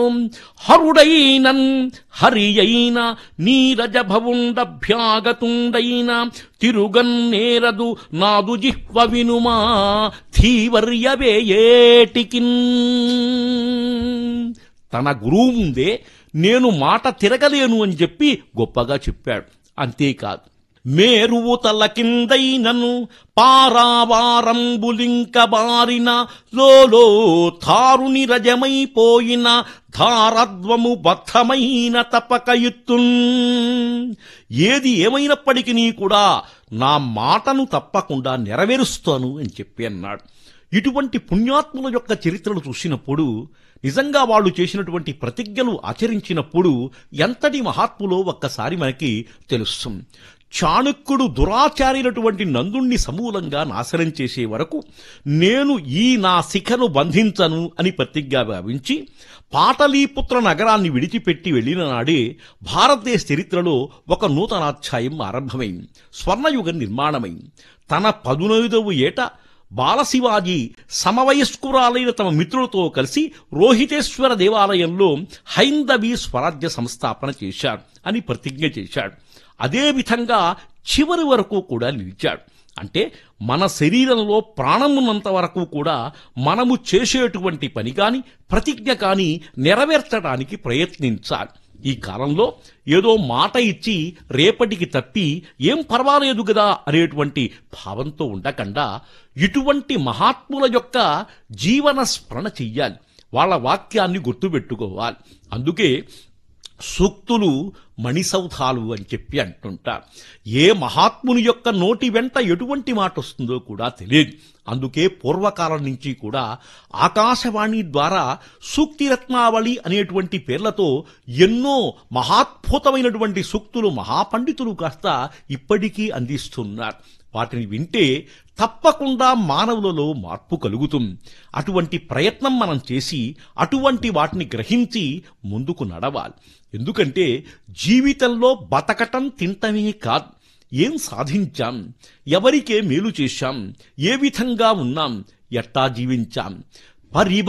హరుడైనన్ హరి అయిన నీరజభవుండభ్యాగతుండైన తిరుగన్నేరదు నాదు జిహ్వ వినుమా ధీవర్యవేయేటికిన్ తన గురువు ముందే నేను మాట తిరగలేను అని చెప్పి గొప్పగా చెప్పాడు అంతేకాదు మేరువు తల కిందైనను పారావారంబులింక బారిన లోలో తారుని రజమైపోయిన ధారద్వము బద్ధమైన తపకయుత్తున్ ఏది ఏమైనప్పటికీ కూడా నా మాటను తప్పకుండా నెరవేరుస్తాను అని చెప్పి అన్నాడు ఇటువంటి పుణ్యాత్ముల యొక్క చరిత్రలు చూసినప్పుడు నిజంగా వాళ్ళు చేసినటువంటి ప్రతిజ్ఞలు ఆచరించినప్పుడు ఎంతటి మహాత్ములో ఒక్కసారి మనకి తెలుస్తుంది చాణక్యుడు దురాచారైనటువంటి నందుణ్ణి సమూలంగా నాశనం చేసే వరకు నేను ఈ నా శిఖను బంధించను అని ప్రతిజ్ఞ భావించి పాటలీపుత్ర నగరాన్ని విడిచిపెట్టి వెళ్ళిన నాడే భారతదేశ చరిత్రలో ఒక నూతనాధ్యాయం ఆరంభమైంది స్వర్ణయుగం నిర్మాణమైంది తన పదునైదవ ఏట బాలశివాజీ సమవయస్కురాలైన తమ మిత్రులతో కలిసి రోహితేశ్వర దేవాలయంలో హైందవీ స్వరాజ్య సంస్థాపన చేశాడు అని ప్రతిజ్ఞ చేశాడు అదే విధంగా చివరి వరకు కూడా నిలిచాడు అంటే మన శరీరంలో ప్రాణం ఉన్నంత వరకు కూడా మనము చేసేటువంటి పని కాని ప్రతిజ్ఞ కాని నెరవేర్చడానికి ప్రయత్నించాలి ఈ కాలంలో ఏదో మాట ఇచ్చి రేపటికి తప్పి ఏం పర్వాలేదు కదా అనేటువంటి భావంతో ఉండకుండా ఇటువంటి మహాత్ముల యొక్క జీవన స్మరణ చెయ్యాలి వాళ్ళ వాక్యాన్ని గుర్తుపెట్టుకోవాలి అందుకే సూక్తులు మణిసౌధాలు అని చెప్పి అంటుంటారు ఏ మహాత్ముని యొక్క నోటి వెంట ఎటువంటి మాట వస్తుందో కూడా తెలియదు అందుకే పూర్వకాలం నుంచి కూడా ఆకాశవాణి ద్వారా సూక్తి రత్నావళి అనేటువంటి పేర్లతో ఎన్నో మహాద్భుతమైనటువంటి సూక్తులు మహాపండితులు కాస్త ఇప్పటికీ అందిస్తున్నారు వాటిని వింటే తప్పకుండా మానవులలో మార్పు కలుగుతుంది అటువంటి ప్రయత్నం మనం చేసి అటువంటి వాటిని గ్రహించి ముందుకు నడవాలి ఎందుకంటే జీవితంలో బతకటం తింటమే కాదు ఏం సాధించాం ఎవరికే మేలు చేశాం ఏ విధంగా ఉన్నాం ఎట్టా జీవించాం పరిబ